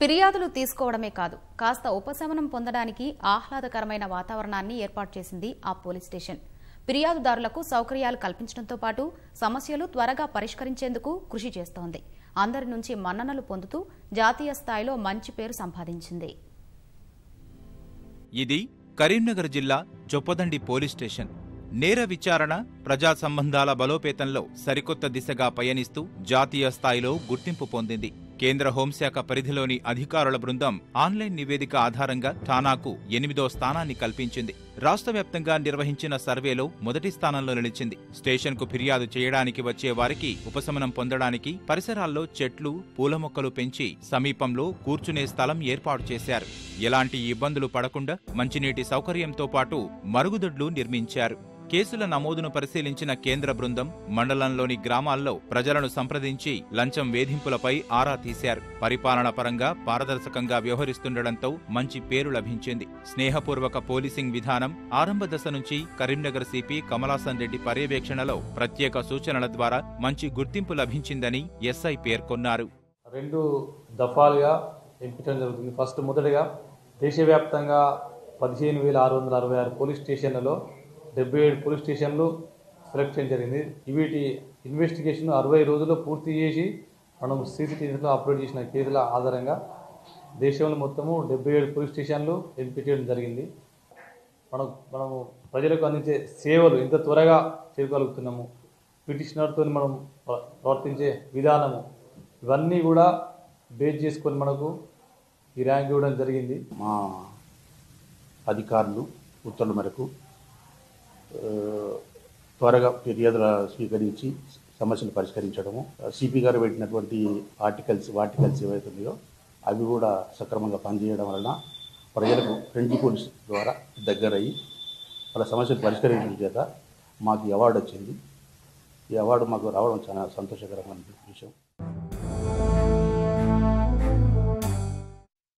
ఫిర్యాదులు తీసుకోవడమే కాదు కాస్త ఉపశమనం పొందడానికి ఆహ్లాదకరమైన వాతావరణాన్ని ఏర్పాటు చేసింది ఆ పోలీస్ స్టేషన్ ఫిర్యాదుదారులకు సౌకర్యాలు కల్పించడంతో పాటు సమస్యలు త్వరగా పరిష్కరించేందుకు కృషి చేస్తోంది అందరి నుంచి మన్ననలు పొందుతూ జాతీయ స్థాయిలో మంచి పేరు సంపాదించింది ఇది కరీంనగర్ జిల్లా చొప్పదండి పోలీస్ స్టేషన్ నేర విచారణ ప్రజా సంబంధాల బలోపేతంలో సరికొత్త దిశగా పయనిస్తూ జాతీయ స్థాయిలో గుర్తింపు పొందింది కేంద్ర హోంశాఖ పరిధిలోని అధికారుల బృందం ఆన్లైన్ నివేదిక ఆధారంగా ఠానాకు ఎనిమిదో స్థానాన్ని కల్పించింది రాష్ట్ర వ్యాప్తంగా నిర్వహించిన సర్వేలో మొదటి స్థానంలో నిలిచింది స్టేషన్కు ఫిర్యాదు చేయడానికి వచ్చే వారికి ఉపశమనం పొందడానికి పరిసరాల్లో చెట్లు పూల మొక్కలు పెంచి సమీపంలో కూర్చునే స్థలం ఏర్పాటు చేశారు ఎలాంటి ఇబ్బందులు పడకుండా మంచినీటి సౌకర్యంతో పాటు మరుగుదొడ్లు నిర్మించారు కేసుల నమోదును పరిశీలించిన కేంద్ర బృందం మండలంలోని గ్రామాల్లో ప్రజలను సంప్రదించి లంచం వేధింపులపై ఆరా తీశారు పరిపాలన పరంగా పారదర్శకంగా వ్యవహరిస్తుండటంతో మంచి పేరు లభించింది స్నేహపూర్వక పోలీసింగ్ విధానం ఆరంభ దశ నుంచి కరీంనగర్ సిపి కమలాసన్ రెడ్డి పర్యవేక్షణలో ప్రత్యేక సూచనల ద్వారా మంచి గుర్తింపు లభించిందని ఎస్ఐ పేర్కొన్నారు రెండు దఫాలుగా ఎంపించడం జరుగుతుంది ఫస్ట్ మొదటగా దేశవ్యాప్తంగా పదిహేను వేల ఆరు వందల అరవై ఆరు పోలీస్ స్టేషన్లలో డెబ్బై ఏడు పోలీస్ స్టేషన్లు సెలెక్ట్ చేయడం జరిగింది వీటి ఇన్వెస్టిగేషన్ అరవై రోజుల్లో పూర్తి చేసి మనం సీసీటీవీలో అప్లోడ్ చేసిన కేసుల ఆధారంగా దేశంలో మొత్తము డెబ్బై ఏడు పోలీస్ స్టేషన్లు ఎంపిక చేయడం జరిగింది మనం మనము ప్రజలకు అందించే సేవలు ఇంత త్వరగా చేయగలుగుతున్నాము పిటిషనర్తో మనం ప్ర- ప్రవర్తించే విధానము ఇవన్నీ కూడా బేస్ చేసుకొని మనకు ఈ ర్యాంక్ ఇవ్వడం జరిగింది మా అధికారులు ఉత్తర్వుల మేరకు ఆ, త్వరగా ఫిర్యాదుల స్వీకరించి సమస్యలు పరిష్కరించడము సిపి గారు పెట్టినటువంటి ఆర్టికల్స్ వార్టికల్స్ ఏవైతే ఉన్నాయో అవి కూడా సక్రమంగా పనిచేయడం వలన ప్రజలకు ఫ్రెండ్లీ పోలీస్ ద్వారా దగ్గరయ్యి వాళ్ళ సమస్యలు పరిష్కరించడం చేత మాకు ఈ అవార్డు వచ్చింది ఈ అవార్డు మాకు రావడం చాలా సంతోషకరమైన విషయం